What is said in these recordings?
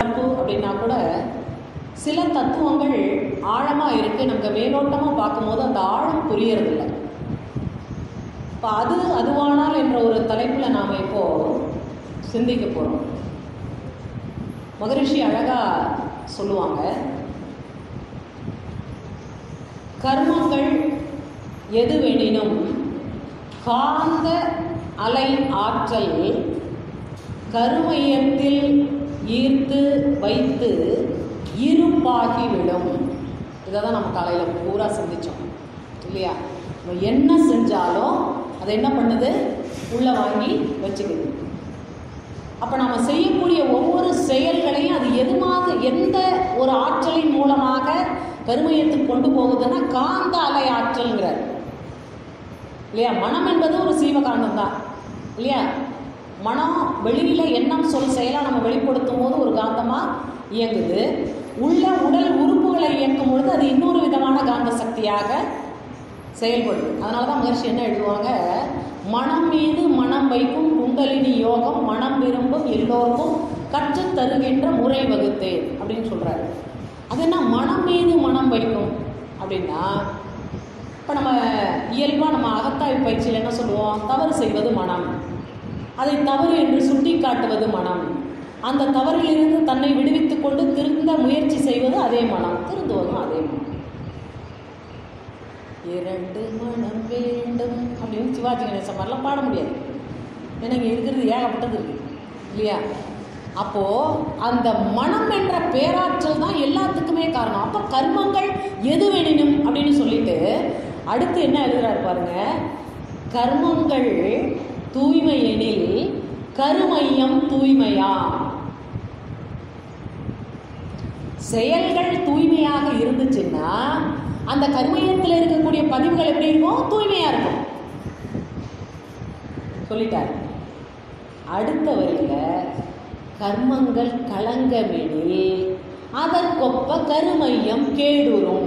தப்பு அப்படின்னா கூட சில தத்துவங்கள் ஆழமாக இருக்கு நமக்கு மேலோட்டமாக பார்க்கும்போது அந்த ஆழம் புரியறதில்லை இப்போ அது அதுவானால் என்ற ஒரு தலைப்பில் நாம் இப்போ சிந்திக்க போகிறோம் மகரிஷி அழகாக சொல்லுவாங்க கர்மங்கள் எதுவெனினும் காந்த அலை ஆற்றல் கருமையத்தில் ஈர்த்து வைத்து இருப்பாகிவிடும் இதை தான் நம்ம காலையில் பூரா சிந்திச்சோம் இல்லையா நம்ம என்ன செஞ்சாலும் அதை என்ன பண்ணுது உள்ளே வாங்கி வச்சுக்குது அப்போ நம்ம செய்யக்கூடிய ஒவ்வொரு செயல்களையும் அது எதுமாக எந்த ஒரு ஆற்றலின் மூலமாக கருமையத்துக்கு கொண்டு போகுதுன்னா காந்த அலை ஆற்றல்ங்கிறார் இல்லையா மனம் என்பது ஒரு சீவகாந்தம் தான் இல்லையா மனம் வெளியில் எண்ணம் சொல் செயலாக நம்ம வெளிப்படுத்தும் போது ஒரு காந்தமாக இயங்குது உள்ள உடல் உறுப்புகளை இயக்கும் பொழுது அது இன்னொரு விதமான காந்த சக்தியாக செயல்படுது அதனால தான் மகர்ஷி என்ன எழுதுவாங்க மனம் மீது மனம் வைக்கும் குண்டலினி யோகம் மனம் விரும்பும் எல்லோருக்கும் கற்றுத் தருகின்ற முறை வகுத்தேன் அப்படின்னு சொல்கிறாரு அது என்ன மனம் மீது மனம் வைக்கும் அப்படின்னா இப்போ நம்ம இயல்பாக நம்ம அகத்தாய்வு பயிற்சியில் என்ன சொல்லுவோம் தவறு செய்வது மனம் அதை தவறு என்று சுட்டி காட்டுவது மனம் அந்த தவறிலிருந்து தன்னை விடுவித்துக் கொண்டு திருந்த முயற்சி செய்வது அதே மனம் திருந்துவதும் அதே மனம் இரண்டு மனம் வேண்டும் அப்படின்னு சிவாஜி கணேசன் மாதிரிலாம் பாட முடியாது ஏன்னா இங்கே இருக்கிறது ஏகப்பட்டது இருக்கு இல்லையா அப்போ அந்த மனம் என்ற பேராற்றல் தான் எல்லாத்துக்குமே காரணம் அப்போ கர்மங்கள் எது வேணும் அப்படின்னு சொல்லிட்டு அடுத்து என்ன எழுதுறாரு பாருங்க கர்மங்கள் தூய்மை எனில் கருமையம் தூய்மையா செயல்கள் தூய்மையாக இருந்துச்சுன்னா அந்த கருமையத்தில் இருக்கக்கூடிய பதிவுகள் எப்படி இருக்கும் தூய்மையா இருக்கும் சொல்லிட்டார் அடுத்த வரியில கர்மங்கள் களங்கமெனில் அதற்கொப்ப கருமையம் கேடுறும்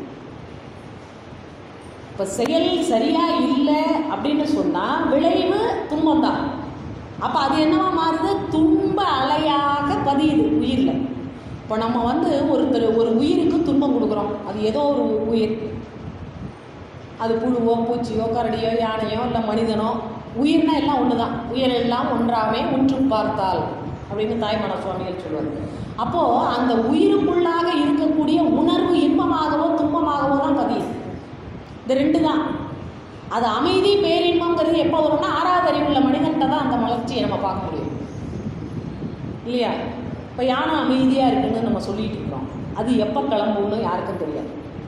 இப்போ செயல் சரியா இல்லை அப்படின்னு சொன்னா விளைவு துன்பம் தான் அப்போ அது என்னவா மாறுது துன்ப அலையாக பதியுது உயிரில் இப்போ நம்ம வந்து ஒருத்தர் ஒரு உயிருக்கு துன்பம் கொடுக்குறோம் அது ஏதோ ஒரு உயிர் அது புழுவோ பூச்சியோ கரடியோ யானையோ இல்லை மனிதனோ உயிர்னா எல்லாம் ஒன்று தான் உயிர் எல்லாம் ஒன்றாமே உற்று பார்த்தால் அப்படின்னு தாய்மான சுவாமிகள் சொல்லுவார் அப்போது அந்த உயிருக்குள்ளாக இருக்கக்கூடிய உணர்வு இன்பமாகவோ துன்பமாகவோ தான் பதியுது இந்த ரெண்டு தான் அது அமைதி பேரின்பங்கிறது எப்போ வரும்னா ஆறாவது அறிவுள்ள மனிதன்கிட்ட தான் அந்த மலர்ச்சியை நம்ம பார்க்க முடியும் இல்லையா இப்போ யானை அமைதியாக இருக்குன்னு நம்ம சொல்லிட்டு இருக்கிறோம் அது எப்போ கிளம்புன்னு யாருக்கும் தெரியாது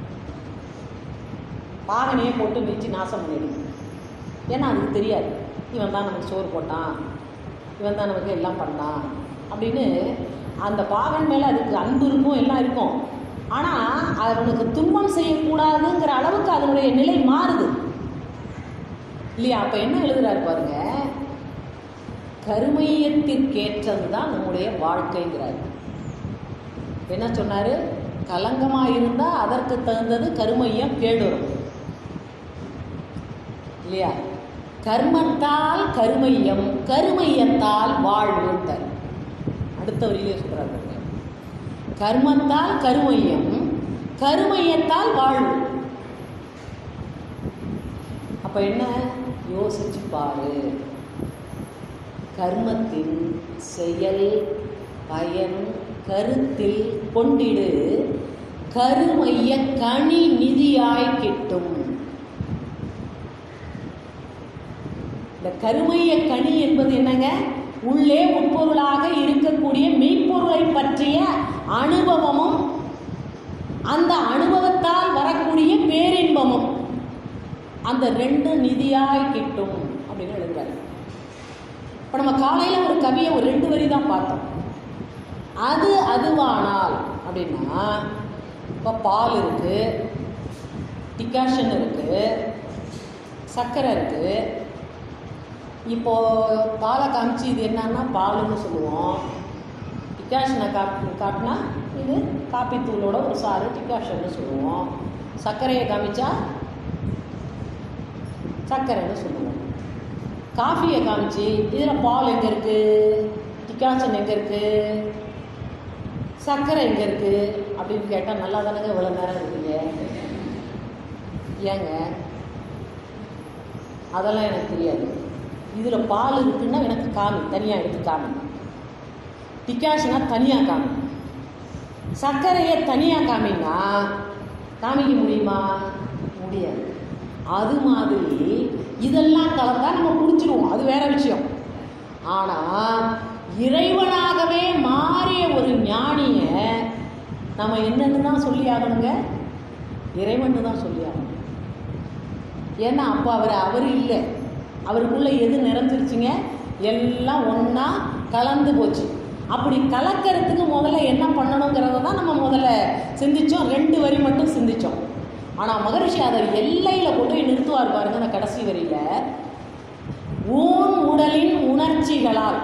பாகனையே போட்டு மிதிச்சு நாசம் பண்ணிடுது ஏன்னா அதுக்கு தெரியாது இவன் தான் நமக்கு சோறு போட்டான் இவன் தான் நமக்கு எல்லாம் பண்ணான் அப்படின்னு அந்த பாகன் மேலே அதுக்கு அன்பு இருக்கும் எல்லாம் இருக்கும் ஆனால் அவனுக்கு துன்பம் செய்யக்கூடாதுங்கிற அளவுக்கு அதனுடைய நிலை மாறுது இல்லையா அப்போ என்ன எழுதுறாரு பாருங்க கருமையத்திற்கேற்றது தான் நம்முடைய வாழ்க்கைங்கிறார் என்ன சொன்னார் கலங்கமாக இருந்தால் அதற்கு தகுந்தது கருமையம் கேடுரும் இல்லையா கர்மத்தால் கருமையம் கருமையத்தால் வாழ்வுத்தர் அடுத்த வரியிலே சொல்கிறார் கர்மத்தால் கருமையம் கருமையத்தால் வாழ்வு அப்ப என்ன யோசிச்சு பாரு கர்மத்தின் செயல் பயன் கருத்தில் கொண்டிடு கருமைய கனி நிதியாய் கிட்டும் இந்த கருமைய கனி என்பது என்னங்க உள்ளே உட்பொருளாக இருக்கக்கூடிய மெய்ப்பொருளை பற்றிய அனுபவமும் அந்த அனுபவத்தால் வரக்கூடிய பேரின்பமும் அந்த ரெண்டு நிதியாய் கிட்டும் அப்படின்னு எழுதுறாரு இப்போ நம்ம காலையில் ஒரு கவியை ஒரு ரெண்டு வரி தான் பார்த்தோம் அது அதுவானால் அப்படின்னா இப்போ பால் இருக்குது டிகாஷன் இருக்குது சர்க்கரை இருக்குது இப்போது பாலை காமிச்சு இது என்னன்னா பாலுன்னு சொல்லுவோம் டிகாஷனை காப்பி காட்டினா இது காப்பி தூளோட ஒரு சாறு டிகாஷன்னு சொல்லுவோம் சர்க்கரையை காமிச்சா சர்க்கரைன்னு சொல்லுவோம் காஃபியை காமிச்சு இதில் பால் எங்கே இருக்குது டிகாஷன் எங்கே இருக்குது சர்க்கரை எங்கே இருக்குது அப்படின்னு கேட்டால் நல்லா தானங்க இவ்வளோ நேரம் இருக்கீங்க ஏங்க அதெல்லாம் எனக்கு தெரியாது இதில் பால் இருக்குன்னா எனக்கு காமி தனியாக எடுத்து காமி டிகாஷனா தனியாக காமி சர்க்கரையை தனியாக காமினா காமிக்க முடியுமா முடியாது அது மாதிரி இதெல்லாம் கலந்தா நம்ம குடிச்சிருவோம் அது வேற விஷயம் ஆனால் இறைவனாகவே மாறிய ஒரு ஞானிய நம்ம என்னன்னு தான் சொல்லி ஆகணுங்க இறைவன்னு தான் சொல்லி ஆகணும் ஏன்னா அப்போ அவர் அவர் இல்லை அவருக்குள்ள எது நிறைஞ்சிருச்சுங்க எல்லாம் ஒன்றா கலந்து போச்சு அப்படி கலக்கிறதுக்கு முதல்ல என்ன பண்ணணுங்கிறத தான் நம்ம முதல்ல சிந்திச்சோம் ரெண்டு வரி மட்டும் சிந்திச்சோம் ஆனால் மகரிஷி அதை எல்லையில் கொண்டு போய் நிறுத்துவார் பாருங்க அந்த கடைசி வரியில ஊன் உடலின் உணர்ச்சிகளால்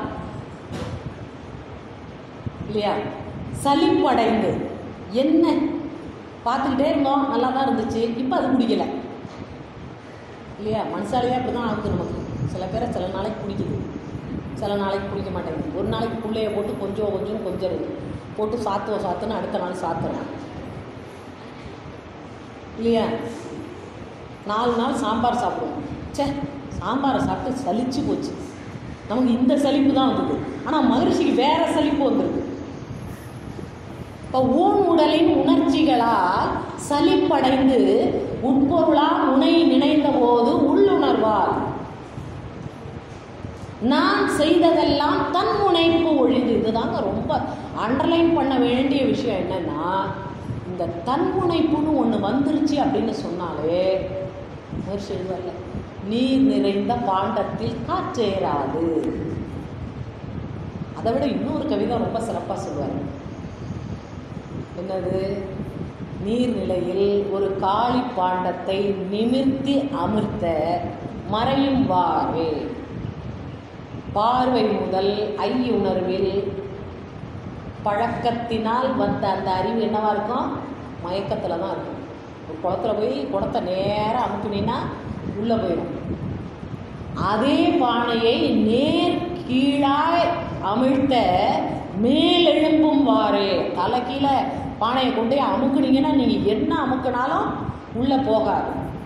இல்லையா சலிப்படைந்து என்ன பார்த்துக்கிட்டே இருந்தோம் நல்லா தான் இருந்துச்சு இப்போ அது குடிக்கல இல்லையா மனசாலேயே அப்படி தான் ஆகுது நமக்கு சில பேரை சில நாளைக்கு குடிக்குது சில நாளைக்கு குடிக்க மாட்டேங்குது ஒரு நாளைக்கு பிள்ளைய போட்டு கொஞ்சம் கொஞ்சம் கொஞ்சம் போட்டு சாத்துவோம் சாத்துன்னு அடுத்த நாள் சாத்துறோம் இல்லையா நாலு நாள் சாம்பார் சாப்பிடுவோம் ச்சே சாம்பாரை சாப்பிட்டு சலிச்சு போச்சு நமக்கு இந்த சலிப்பு தான் வந்தது ஆனால் மகிழ்ச்சிக்கு வேற சலிப்பு வந்திருக்கு இப்போ ஊன் உடலின் உணர்ச்சிகளால் சலிப்படைந்து உட்பொருளா உனை நினைந்த போது உள்ளுணர்வால் நான் செய்ததெல்லாம் தன் முனைப்பு ஒழிந்து இதுதாங்க ரொம்ப அண்டர்லைன் பண்ண வேண்டிய விஷயம் என்னன்னா இந்த தன்முனைப்புன்னு ஒன்று வந்துருச்சு அப்படின்னு சொன்னாலே மகிழ்ச்சி வரல நீர் நிறைந்த பாண்டத்தில் காற்றேறாது அதை விட இன்னொரு கவிதை ரொம்ப சிறப்பாக சொல்லுவார் என்னது நீர்நிலையில் ஒரு காளி பாண்டத்தை நிமிர்த்தி அமிர்த்த மறையும் வாரே பார்வை முதல் ஐயுணர்வில் பழக்கத்தினால் வந்த அந்த அறிவு என்னவா இருக்கும் மயக்கத்தில் தான் இருக்கும் ஒரு குளத்துல போய் குடத்தை நேராக அமுக்குனீங்கன்னா உள்ளே போயிடும் அதே பானையை நேர் கீழாய் அமிழ்த்த மேலெழும்பும் வாரே தலை கீழே பானையை கொண்டு போய் அமுக்குனீங்கன்னா நீங்கள் என்ன அமுக்குனாலும் உள்ளே போகாது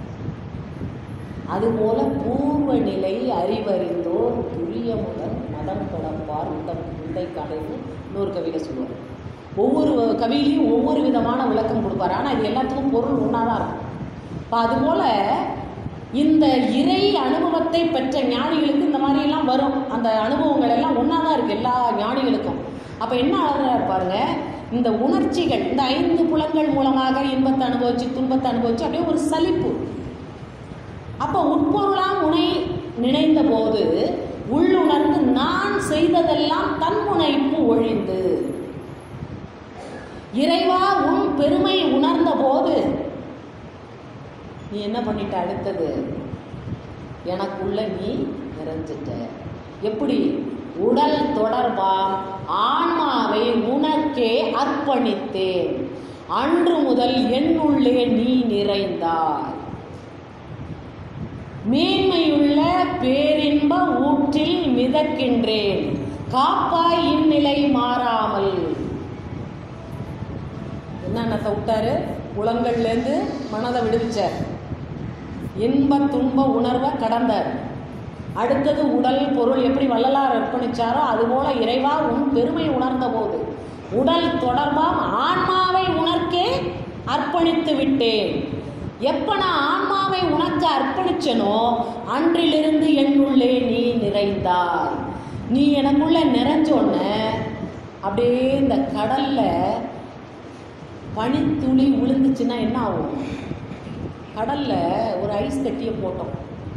அதுபோல பூர்வ நிலை அறிவறிந்தோர் துரியமுடன் மதம் தொடர்பார் உதம் உந்தை கடைன்னு இன்னொரு கவிதை சொல்லுவார் ஒவ்வொரு கவியிலையும் ஒவ்வொரு விதமான விளக்கம் கொடுப்பார் ஆனால் இது எல்லாத்துக்கும் பொருள் ஒன்றா தான் இருக்கும் இப்போ அதுபோல் இந்த இறை அனுபவத்தை பெற்ற ஞானிகளுக்கு இந்த மாதிரியெல்லாம் வரும் அந்த அனுபவங்கள் எல்லாம் ஒன்றா தான் இருக்குது எல்லா ஞானிகளுக்கும் அப்போ என்ன ஆகுறாரு பாருங்க இந்த உணர்ச்சிகள் இந்த ஐந்து புலங்கள் மூலமாக இன்பத்தை அனுபவிச்சு துன்பத்தை அனுபவிச்சு அப்படியே ஒரு சலிப்பு அப்போ உட்பொருளாம் உனை நினைந்த போது உள்ளுணர்ந்து நான் செய்ததெல்லாம் தன்முனைப்பு ஒழிந்து இறைவா உன் பெருமை உணர்ந்த போது நீ என்ன பண்ணிட்ட அடுத்தது எனக்குள்ள நீ நிறைஞ்சிட்ட எப்படி உடல் தொடர்பாம் ஆன்மாவை உனக்கே அர்ப்பணித்தேன் அன்று முதல் என்னுள்ளே நீ நிறைந்தாய் மேன்மையுள்ள பேரின்ப ஊற்றில் மிதக்கின்றேன் காப்பாய் இந்நிலை மாறாமல் என்னென்னத்தை விட்டாரு உலங்கள்லேருந்து மனதை விடுவிச்சார் இன்ப துன்ப உணர்வை கடந்தார் அடுத்தது உடல் பொருள் எப்படி வள்ளலார் அர்ப்பணிச்சாரோ அதுபோல இறைவா உன் பெருமை உணர்ந்த போது உடல் தொடர்பாம் ஆன்மாவை உனக்கே அர்ப்பணித்து விட்டேன் எப்ப நான் ஆன்மாவை உனக்கு அர்ப்பணிச்சனோ அன்றிலிருந்து என்னுள்ளே நீ நிறைந்தாய் நீ எனக்குள்ள நிறைஞ்சோன்ன அப்படியே இந்த கடல்ல பனித்துளி விழுந்துச்சுன்னா என்ன ஆகும் கடல்ல ஒரு ஐஸ் கட்டியை போட்டோம்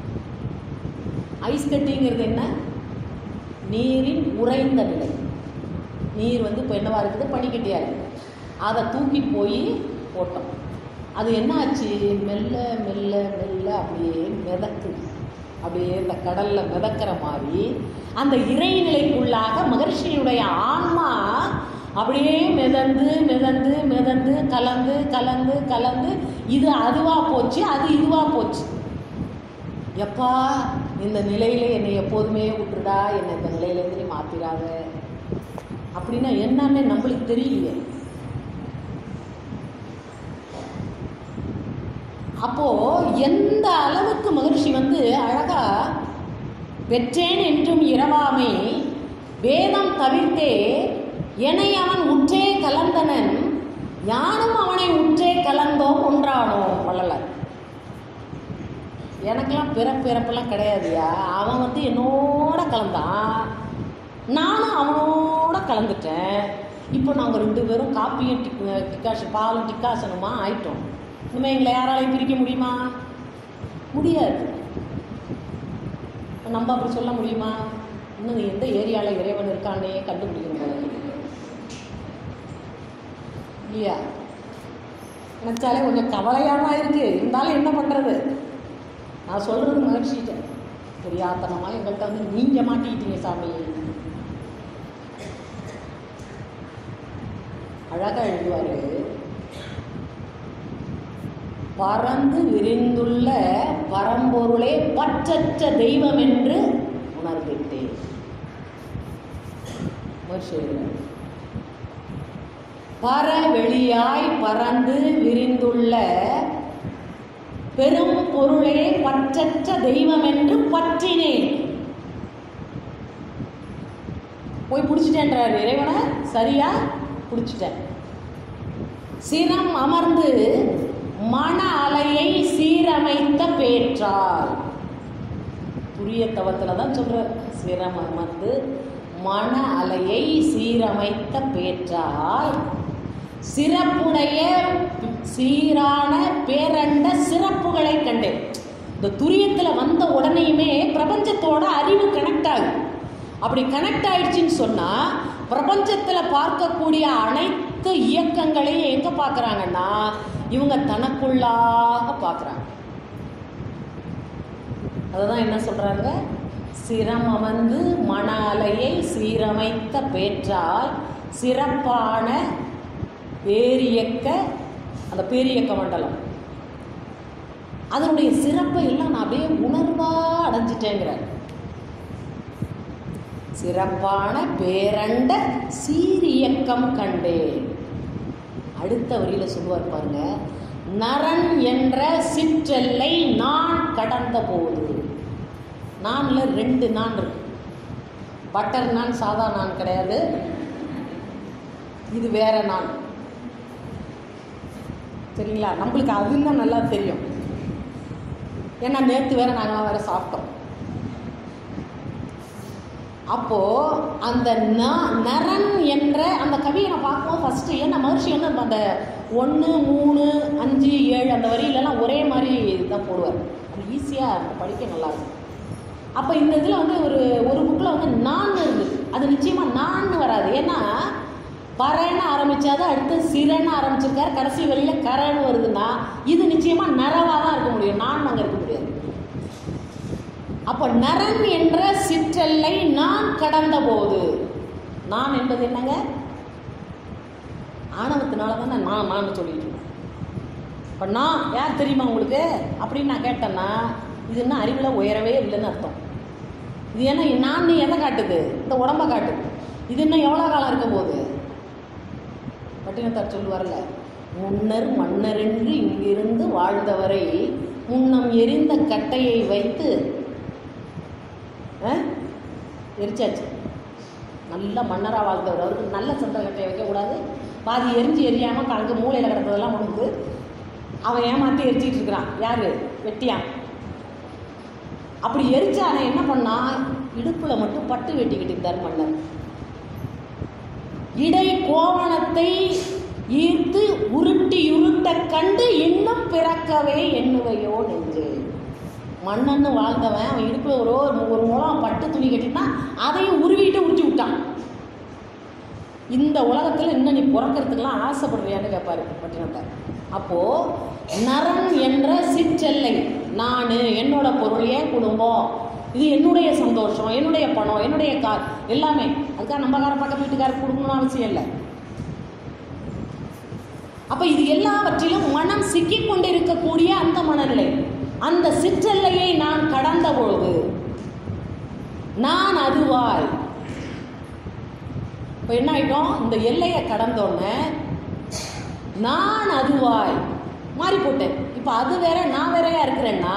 ஐஸ் கட்டிங்கிறது என்ன நீரின் உறைந்த நிலை நீர் வந்து இப்போ என்னவா இருக்குது பனிக்கட்டியாக இருக்குது அதை தூக்கி போய் போட்டோம் அது என்ன ஆச்சு மெல்ல மெல்ல மெல்ல அப்படியே மிதக்குது அப்படியே இந்த கடல்ல மிதக்கிற மாதிரி அந்த இறைநிலைக்குள்ளாக மகர்ஷியுடைய ஆன்மா அப்படியே மிதந்து மிதந்து மிதந்து கலந்து கலந்து கலந்து இது அதுவா போச்சு அது இதுவா போச்சு எப்பா இந்த நிலையில என்னை எப்போதுமே விட்டுடா என்னை இந்த நிலையிலேருந்து நீ மாத்திராத அப்படின்னா என்னன்னு நம்மளுக்கு தெரியலையே அப்போ எந்த அளவுக்கு மகிழ்ச்சி வந்து அழகா பெற்றேன் என்றும் இரவாமே வேதம் தவிர்த்தே என்னை அவன் உற்றே கலந்தனன் யானும் அவனை உற்றே கலந்தோம் ஒன்றானோம் வள்ளலார் எனக்கெல்லாம் பிறப்பு பிறப்பெல்லாம் கிடையாதுயா அவன் வந்து என்னோட கலந்தான் நானும் அவனோட கலந்துட்டேன் இப்போ நாங்கள் ரெண்டு பேரும் காப்பியும் டிக் டிக்காஷன் பாலும் டிக்காசனுமா ஆயிட்டோம் இனிமேல் எங்களை யாராலையும் பிரிக்க முடியுமா முடியாது இப்ப நம்ம அப்படி சொல்ல முடியுமா இன்னும் எந்த ஏரியாவில் இறைவன் இருக்கானே கண்டுபிடிக்கணும் போல இருக்கு. இல்லையா நினச்சாலே கொஞ்சம் கவலையாக தான் இருக்கு இருந்தாலும் என்ன பண்ணுறது நான் சொல்கிறது மகிழ்ச்சிட்ட தெரியாதனமாக எங்கள்கிட்ட வந்து நீங்கள் மாட்டிக்கிட்டீங்க சாமி அழகாக எழுதுவார் பறந்து விரிந்துள்ள பரம்பொருளே பற்றற்ற தெய்வம் என்று உணர்ந்துட்டேன் மகிழ்ச்சி எழுதுறார். பரவெளியாய் பறந்து விரிந்துள்ள பெரும் பொருளே பற்றற்ற தெய்வம் என்று பற்றினேன் போய் பிடிச்சிட்டேன்றார் இறைவனை சரியா பிடிச்சிட்டேன் சினம் அமர்ந்து மன அலையை சீரமைத்த பேற்றால் புரிய தவத்தில் தான் சொல்றார் சிரம் அமர்ந்து மன அலையை சீரமைத்த பேற்றால் சிறப்புடைய சீரான பேரண்ட சிறப்புகளை கண்டேன் இந்த துரியத்தில் வந்த உடனேயுமே பிரபஞ்சத்தோட அறிவு கனெக்ட் ஆகுது அப்படி கனெக்ட் ஆயிடுச்சுன்னு சொன்னால் பிரபஞ்சத்தில் பார்க்கக்கூடிய அனைத்து இயக்கங்களையும் எங்கே பார்க்குறாங்கன்னா இவங்க தனக்குள்ளாக பார்க்குறாங்க அதுதான் என்ன சொல்கிறாங்க சிரம் அமர்ந்து மன அலையை சீரமைத்த பேற்றால் சிறப்பான பேரியக்க அந்த பேரியக்க மண்டலம் அதனுடைய சிறப்பை எல்லாம் நான் அப்படியே உணர்வா அடைஞ்சிட்டேங்கிறார் சிறப்பான பேரண்ட சீரியக்கம் கண்டேன் அடுத்த வரியில சொல்லுவார் பாருங்க நரன் என்ற சிற்றெல்லை நான் கடந்த போது நான்ல ரெண்டு நான் இருக்கு பட்டர் நான் சாதா நான் கிடையாது இது வேற நான் சரிங்களா நம்மளுக்கு அதுன்னா நல்லா தெரியும் ஏன்னா நேற்று வேற நாங்களாம் வேற சாப்பிட்டோம் அப்போ அந்த ந- நரன் என்ற அந்த கவியை நான் பார்க்கும்போது ஃபர்ஸ்ட் ஏன்னா மகர்ஷி வந்து அந்த ஒன்று மூணு அஞ்சு ஏழு அந்த வரியிலலாம் ஒரே மாதிரி தான் போடுவார் அது ஈஸியாக படிக்க நல்லா இருக்கும் அப்போ இந்த இதில் வந்து ஒரு ஒரு புக்கில் வந்து நான் இருந்தது அது நிச்சயமாக நான் வராது ஏன்னா பறன்னு ஆரம்பிச்சாதான் அடுத்து சிறன்னு ஆரம்பிச்சிருக்காரு கடைசி வழியில் கரன்னு வருதுன்னா இது நிச்சயமாக நரவாக தான் இருக்க முடியும் நான் அங்கே இருக்க முடியாது அப்போ நரன் என்ற சிற்றெல்லை நான் கடந்த போது நான் என்பது என்னங்க ஆணவத்தினால தானே நான் நான் சொல்லிட்டு இருக்கேன் இப்போ நான் யார் தெரியுமா உங்களுக்கு அப்படின்னு நான் கேட்டேன்னா இது என்ன அறிவில் உயரவே இல்லைன்னு அர்த்தம் இது என்ன நான் நீ எதை காட்டுது இந்த உடம்ப காட்டுது இது இன்னும் எவ்வளோ காலம் இருக்க போகுது பட்டினத்தார் சொல்லுவார்ல முன்னர் மன்னரென்று இங்கிருந்து வாழ்ந்தவரை முன்னம் எரிந்த கட்டையை வைத்து ஆ? எரிச்சாச்சு நல்ல மன்னராக வாழ்ந்தவர் அவருக்கு நல்ல சந்தன கட்டையை வைக்கக்கூடாது பாதி எரிஞ்சு எரியாமல் அங்கே மூலையில் கிடந்ததெல்லாம் உனக்கு அவன் ஏமாற்றி எரிச்சிட்டு இருக்கிறான் யாரு வெட்டியான் அப்படி எரிச்சானே என்ன பண்ணான் இடுப்புல மட்டும் பட்டு வெட்டிக்கிட்டு இருந்தார் மன்னர் இடை கோவணத்தை ஈர்த்து உருட்டி உருட்ட கண்டு இன்னும் பிறக்கவே எண்ணுவையோ நெஞ்சு மன்னன்னு வாழ்ந்தவன் அவன் இடுப்புல ஒரு ஒரு முழம் பட்டு துணி கட்டினா அதையும் உருவிட்டு உருட்டி விட்டான் இந்த உலகத்தில் இன்னும் நீ பிறக்கிறதுக்கெல்லாம் ஆசைப்படுறியான்னு கேட்பாரு பட்டினத்தார் அப்போ நரன் என்ற சிற்றெல்லை நான் என்னோட பொருள் என் குடும்பம் இது என்னுடைய சந்தோஷம் என்னுடைய பணம் என்னுடைய கார் எல்லாமே அதுக்காக நம்ம கார பக்கத்து வீட்டுக்காரர் கொடுக்கணும்னு அவசியம் இல்லை அப்ப இது எல்லாவற்றிலும் மனம் சிக்கிக் கொண்டிருக்கக்கூடிய அந்த மனநிலை அந்த சிற்றெல்லையை நான் கடந்த பொழுது நான் அதுவாய் இப்போ என்ன ஆயிட்டோம் இந்த எல்லையை கடந்தோடனே நான் அதுவாய் மாறி போட்டேன் இப்போ அது வேற நான் வேறையா இருக்கிறேன்னா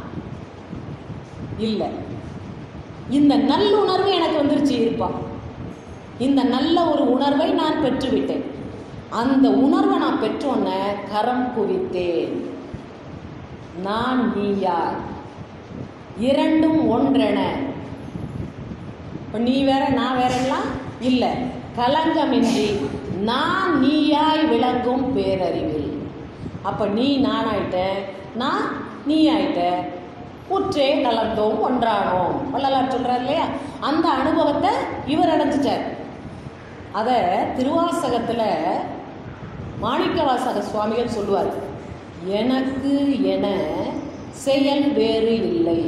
இல்லை இந்த நல்லுணர்வு எனக்கு வந்துருச்சு இருப்பா இந்த நல்ல ஒரு உணர்வை நான் பெற்றுவிட்டேன் அந்த உணர்வை நான் பெற்றோன்னே கரம் குவித்தேன் நான் நீயார் இரண்டும் ஒன்றென இப்போ நீ வேற நான் வேறெல்லாம் இல்லை கலங்கமின்றி நான் நீயாய் விளங்கும் பேரறிவில் அப்போ நீ நானாயிட்ட நான் நீ ஆயிட்ட உற்றே கலந்தோம் ஒன்றானோம் வள்ளலார் சொல்றார் இல்லையா அந்த அனுபவத்தை இவர் அடைஞ்சிட்டார் அதை திருவாசகத்தில் மாணிக்கவாசக சுவாமிகள் சொல்லுவார் எனக்கு என செயல் வேறு இல்லை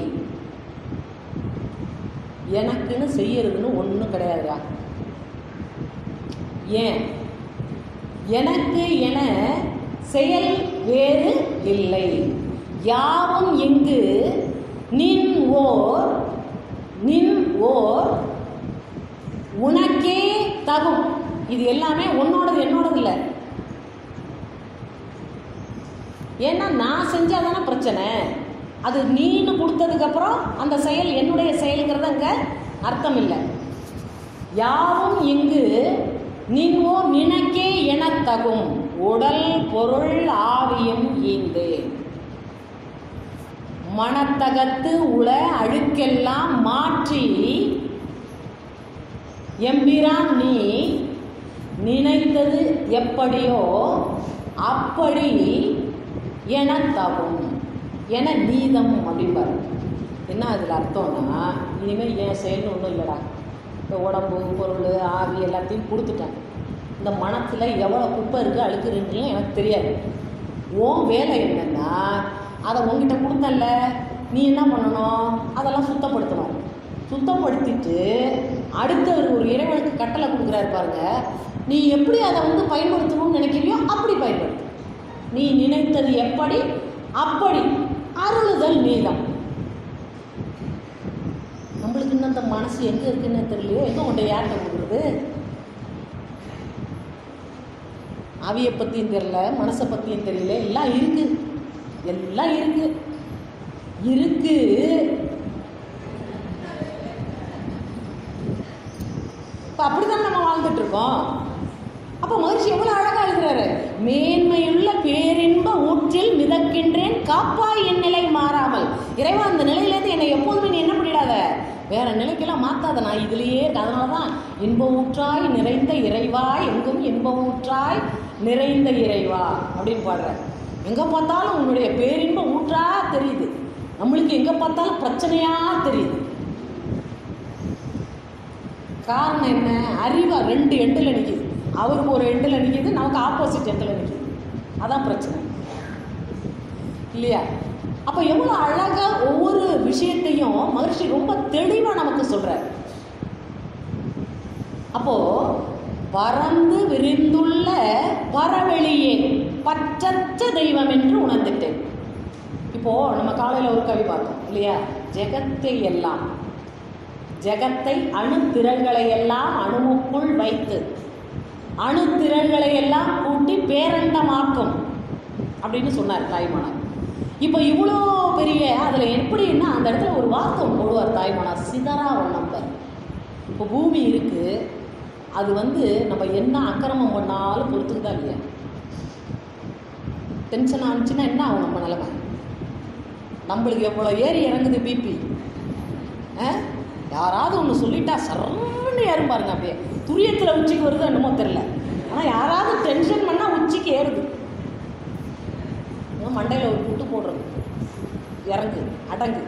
எனக்குன்னு செய்யறதுன்னு ஒன்றும் கிடையாதுடா ஏன் எனக்கு என செயல் வேறு இல்லை யாவும் இங்கு நின் ஓர் நின் ஓர் உனக்கே தகும் இது எல்லாமே உன்னோடது என்னோடது இல்லை ஏன்னா நான் செஞ்சால் தானே பிரச்சனை அது நீன்னு கொடுத்ததுக்கப்புறம் அந்த செயல் என்னுடைய செயலுங்கிறது அங்கே அர்த்தம் இல்லை யாவும் இங்கு நின்வோ நினக்கே எனத் தகும் உடல் பொருள் ஆவியும் ஈந்து மனத்தகத்து உள அழுக்கெல்லாம் மாற்றி எம்பிரான் நீ நினைத்தது எப்படியோ அப்படி என தகும் என நீதம் அப்படிம்பாரு என்ன அதில் அர்த்தம்னா இனிமேல் என் செயல்னு ஒன்றும் இல்லைடா இந்த உடம்பு பொருள் ஆவி எல்லாத்தையும் கொடுத்துட்டேன் இந்த மனத்தில் எவ்வளோ குப்பை இருக்குது அழுக்கு இருக்குன்னு எனக்கு தெரியாது உன் வேலை என்னன்னா அதை உங்ககிட்ட கொடுத்தல்ல நீ என்ன பண்ணணும் அதெல்லாம் சுத்தப்படுத்தணும் சுத்தப்படுத்திட்டு அடுத்தவர் ஒரு இறைவனுக்கு கட்டளை கொடுக்குறாரு பாருங்க நீ எப்படி அதை வந்து பயன்படுத்தணும்னு நினைக்கிறியோ அப்படி பயன்படுத்து நீ நினைத்தது எப்படி அப்படி அருளுதல் நீதம் நம்மளுக்கு இன்னும் அந்த மனசு எங்க இருக்குன்னு தெரியலையோ எங்க உன்ட்ட யார்கிட்ட கொடுக்குறது அவிய பத்தியும் தெரியல மனசை பத்தியும் தெரியல எல்லாம் இருக்கு எல்லாம் இருக்கு இருக்கு இப்போ அப்படிதான் நம்ம வாழ்ந்துட்டு இருக்கோம் அப்போ மகிழ்ச்சி எவ்வளோ அழகாக எழுதுறாரு மேன்மையுள்ள பேரின்ப ஊற்றில் மிதக்கின்றேன் காப்பாய் என் நிலை மாறாமல் இறைவா அந்த நிலையிலேருந்து என்னை எப்போதுமே நீ என்ன பண்ணிடாத வேற நிலைக்கெல்லாம் மாத்தாத நான் இதுலேயே அதனால தான் இன்ப ஊற்றாய் நிறைந்த இறைவா எங்கும் இன்ப ஊற்றாய் நிறைந்த இறைவா அப்படின்னு பாடுறார் எங்கே பார்த்தாலும் உன்னுடைய பேரின்ப ஊற்றா தெரியுது நம்மளுக்கு எங்கே பார்த்தாலும் பிரச்சனையா தெரியுது காரணம் என்ன அறிவா ரெண்டு எண்டில் நிற்கிது அவருக்கு ஒரு எண்டில் நிற்கிது நமக்கு ஆப்போசிட் எண்டில் நிற்கிது அதான் பிரச்சனை இல்லையா அப்போ எவ்வளோ அழகாக ஒவ்வொரு விஷயத்தையும் மகர்ஷி ரொம்ப தெளிவாக நமக்கு சொல்கிறார் அப்போ பறந்து விரிந்துள்ள பரவெளியே பற்றற்ற தெய்வம் என்று உணர்ந்துட்டேன் இப்போ நம்ம காலையில் ஒரு கவி பார்த்தோம் இல்லையா ஜெகத்தை எல்லாம் ஜெகத்தை அணுத்திரள்களை எல்லாம் அணுவுக்குள் வைத்து அணுத்திரள்களை எல்லாம் கூட்டி பேரண்டமாக்கும் அப்படின்னு சொன்னார் தாய்மானார் இப்போ இவ்வளோ பெரிய அதில் எப்படின்னா அந்த இடத்துல ஒரு வார்த்தை ஒன்று போடுவார் தாய்மானார் சிதறா ஒரு நம்பர் இப்போ பூமி இருக்குது அது வந்து நம்ம என்ன அக்கிரமம் பண்ணாலும் பொறுத்துக்குதா இல்லையா டென்ஷன் ஆனிச்சுன்னா என்ன ஆகும் நம்ம நிலைமை நம்மளுக்கு எவ்வளோ ஏறி இறங்குது பிபி யாராவது ஒன்று சொல்லிட்டா சரன்னு ஏறும் பாருங்க அப்படியே துரியத்தில் உச்சிக்கு வருது என்னமோ தெரில ஆனால் யாராவது டென்ஷன் பண்ணால் உச்சிக்கு ஏறுது மண்டையில் ஒரு குட்டு போடுறது இறங்கு அடங்கு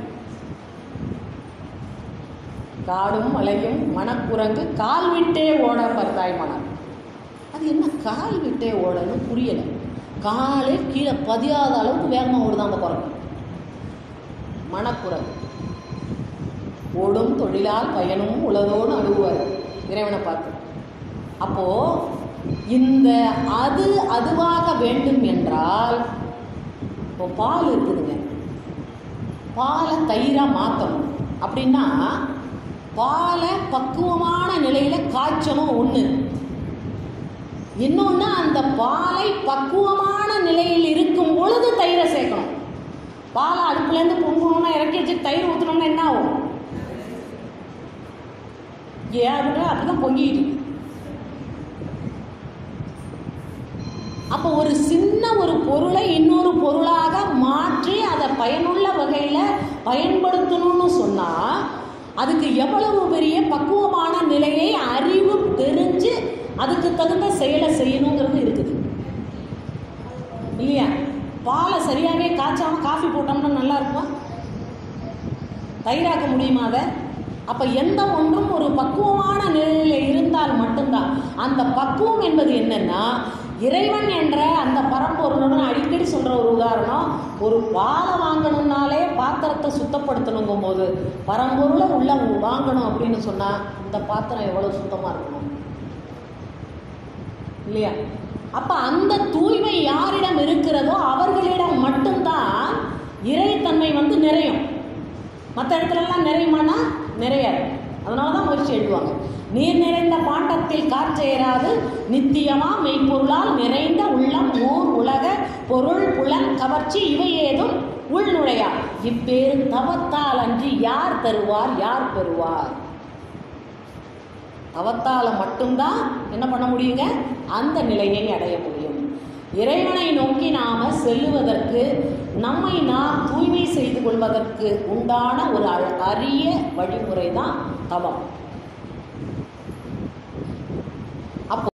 காடும் மலையும் மணக்குரங்கு கால் விட்டே ஓட பரதாய் மனம் அது என்ன கால் விட்டே ஓடன்னு புரியலை காலே கீழே பதியாத அளவுக்கு வேகமாக ஓடுதான் அந்த குரங்கு மணக்குரங்கு ஓடும் தொழிலால் பயனும் உலகோடு அணுகுவார் இறைவனை பார்த்து அப்போ இந்த அது அதுவாக வேண்டும் என்றால் இப்போ பால் இருக்குதுங்க பாலை தயிராக மாற்றணும் அப்படின்னா பாலை பக்குவமான நிலையில காய்ச்சணும் ஒன்று இன்னொன்று அந்த பாலை பக்குவமான நிலையில் இருக்கும் பொழுது தயிரை சேர்க்கணும் பாலை அடுப்புலேருந்து பொங்கணும்னா இறக்கி வச்சு தயிர் ஊற்றணும்னா என்ன ஆகும் ஏன் அப்படின்னா அப்படிதான் பொங்கிட்டு இருக்கு. அப்போ ஒரு சின்ன ஒரு பொருளை இன்னொரு பொருளாக மாற்றி அதை பயனுள்ள வகையில் பயன்படுத்தணும்னு சொன்னால் அதுக்கு எவ்வளவு பெரிய பக்குவமான நிலையை அறிவு தெரிஞ்சு அதுக்கு தகுந்த செயலை செய்யணுங்கிறது இருக்குது இல்லையா பாலை சரியாகவே காய்ச்சாம காஃபி போட்டோம்னா நல்லா இருக்குமா தயிராக்க முடியுமா அதை அப்போ எந்த ஒன்றும் ஒரு பக்குவமான நிலையில் இருந்தால் மட்டும்தான் அந்த பக்குவம் என்பது என்னன்னா இறைவன் என்ற அந்த பரம்பொருளுடன் அடிக்கடி சொல்கிற ஒரு உதாரணம் ஒரு பாலை வாங்கணும்னாலே பாத்திரத்தை சுத்தப்படுத்தணுங்கும் போது பரம்பொருளை உள்ள வாங்கணும் அப்படின்னு சொன்னால் இந்த பாத்திரம் எவ்வளோ சுத்தமாக இருக்கணும் இல்லையா அப்போ அந்த தூய்மை யாரிடம் இருக்கிறதோ அவர்களிடம் மட்டும்தான் இறைத்தன்மை வந்து நிறையும் மற்ற இடத்துலலாம் நிறையுமானா நிறையாது அதனால தான் முயற்சி எழுதுவாங்க நீர் நிறைந்த பாண்டத்தில் காற்றேறாது நித்தியமா மெய்ப்பொருளால் நிறைந்த உள்ளம் ஊர் உலக பொருள் புலன் கவர்ச்சி இவை ஏதும் உள் நுழையா இப்பேரு தவத்தால் அன்றி யார் தருவார் யார் பெறுவார் தவத்தால் மட்டும்தான் என்ன பண்ண முடியுங்க அந்த நிலையை அடைய முடியும் இறைவனை நோக்கி நாம செல்லுவதற்கு நம்மை நாம் தூய்மை செய்து கொள்வதற்கு உண்டான ஒரு அழ- அரிய வழிமுறை தான் தவம்